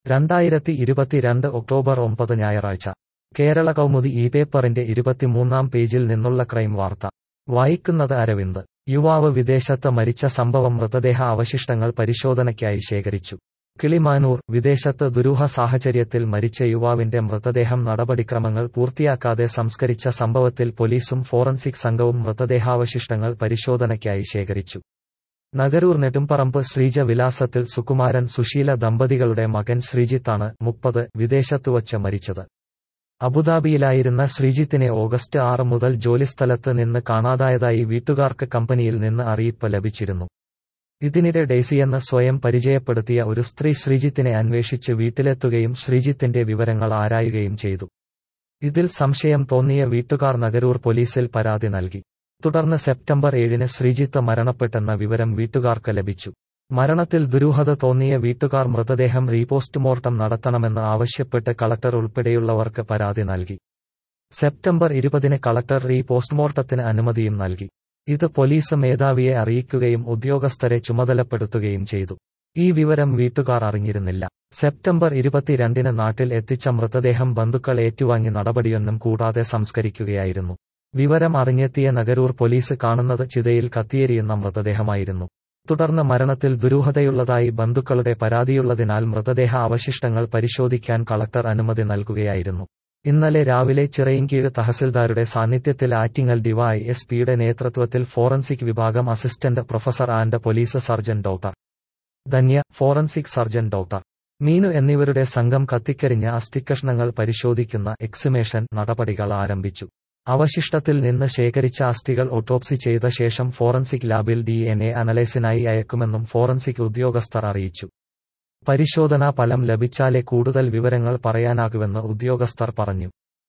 രണ്ടായിരത്തി ഇരുപത്തിരണ്ട് ഒക്ടോബർ ഒമ്പത് ഞായറാഴ്ച കേരള കൗമുദി ഈ പേപ്പറിന്റെ ഇരുപത്തിമൂന്നാം പേജിൽ നിന്നുള്ള ക്രൈം വാർത്ത വായിക്കുന്നത് അരവിന്ദ് യുവാവ് വിദേശത്ത് മരിച്ച സംഭവം മൃതദേഹ അവശിഷ്ടങ്ങൾ പരിശോധനയ്ക്കായി ശേഖരിച്ചു കിളിമാനൂർ വിദേശത്ത് ദുരൂഹ സാഹചര്യത്തിൽ മരിച്ച യുവാവിന്റെ മൃതദേഹം നടപടിക്രമങ്ങൾ പൂർത്തിയാക്കാതെ സംസ്കരിച്ച സംഭവത്തിൽ പോലീസും ഫോറൻസിക് സംഘവും മൃതദേഹാവശിഷ്ടങ്ങൾ പരിശോധനയ്ക്കായി ശേഖരിച്ചു നഗരൂർ നെടുമ്പറമ്പ് ശ്രീജ വിലാസത്തിൽ സുകുമാരൻ സുശീല ദമ്പതികളുടെ മകൻ ശ്രീജിത്താണ് മുപ്പത് വിദേശത്തുവച്ച് മരിച്ചത് അബുദാബിയിലായിരുന്ന ശ്രീജിത്തിനെ ഓഗസ്റ്റ് ആറ് മുതൽ ജോലിസ്ഥലത്ത് നിന്ന് കാണാതായതായി വീട്ടുകാർക്ക് കമ്പനിയിൽ നിന്ന് അറിയിപ്പ് ലഭിച്ചിരുന്നു ഇതിനിടെ ഡെയ്സിയെന്ന് സ്വയം പരിചയപ്പെടുത്തിയ ഒരു സ്ത്രീ ശ്രീജിത്തിനെ അന്വേഷിച്ച് വീട്ടിലെത്തുകയും ശ്രീജിത്തിന്റെ വിവരങ്ങൾ ആരായുകയും ചെയ്തു ഇതിൽ സംശയം തോന്നിയ വീട്ടുകാർ നഗരൂർ പോലീസിൽ പരാതി നൽകി തുടർന്ന് സെപ്റ്റംബർ ഏഴിന് ശ്രീജിത്ത് മരണപ്പെട്ടെന്ന വിവരം വീട്ടുകാർക്ക് ലഭിച്ചു മരണത്തിൽ ദുരൂഹത തോന്നിയ വീട്ടുകാർ മൃതദേഹം റീപോസ്റ്റ്മോർട്ടം നടത്തണമെന്ന് ആവശ്യപ്പെട്ട് കളക്ടർ ഉൾപ്പെടെയുള്ളവർക്ക് പരാതി നൽകി സെപ്റ്റംബർ ഇരുപതിന് കളക്ടർ റീപോസ്റ്റ്മോർട്ടത്തിന് അനുമതിയും നൽകി ഇത് പോലീസ് മേധാവിയെ അറിയിക്കുകയും ഉദ്യോഗസ്ഥരെ ചുമതലപ്പെടുത്തുകയും ചെയ്തു ഈ വിവരം വീട്ടുകാർ അറിഞ്ഞിരുന്നില്ല സെപ്റ്റംബർ ഇരുപത്തിരണ്ടിന് നാട്ടിൽ എത്തിച്ച മൃതദേഹം ബന്ധുക്കൾ ഏറ്റുവാങ്ങി നടപടിയൊന്നും കൂടാതെ സംസ്കരിക്കുകയായിരുന്നു വിവരം അറിഞ്ഞെത്തിയ നഗരൂർ പോലീസ് കാണുന്നത് ചിതയിൽ കത്തിയേരിയുന്ന മൃതദേഹമായിരുന്നു തുടർന്ന് മരണത്തിൽ ദുരൂഹതയുള്ളതായി ബന്ധുക്കളുടെ പരാതിയുള്ളതിനാൽ മൃതദേഹ അവശിഷ്ടങ്ങൾ പരിശോധിക്കാൻ കളക്ടർ അനുമതി നൽകുകയായിരുന്നു ഇന്നലെ രാവിലെ ചിറയിൻകീഴ് തഹസിൽദാരുടെ സാന്നിധ്യത്തിൽ ആറ്റിങ്ങൽ ഡിവൈ എസ് പിയുടെ നേതൃത്വത്തിൽ ഫോറൻസിക് വിഭാഗം assistant professor and police surgeon doctor Dhanya forensic surgeon doctor Meenu എന്നിവരുടെ സംഘം കത്തിക്കരിഞ്ഞ അസ്ഥിക്കഷ്ണങ്ങൾ പരിശോധിക്കുന്ന എക്സിമേഷൻ നടപടികൾ ആരംഭിച്ചു അവശിഷ്ടത്തിൽ നിന്ന് ശേഖരിച്ച അസ്ഥികൾ ഓട്ടോപ്സി ചെയ്ത ശേഷം ഫോറൻസിക് ലാബിൽ ഡി എൻ എ അനലൈസിനായി അയക്കുമെന്നും ഫോറൻസിക് ഉദ്യോഗസ്ഥർ അറിയിച്ചു പരിശോധനാ ഫലം ലഭിച്ചാലേ കൂടുതൽ വിവരങ്ങൾ പറയാനാകുമെന്ന് ഉദ്യോഗസ്ഥർ പറഞ്ഞു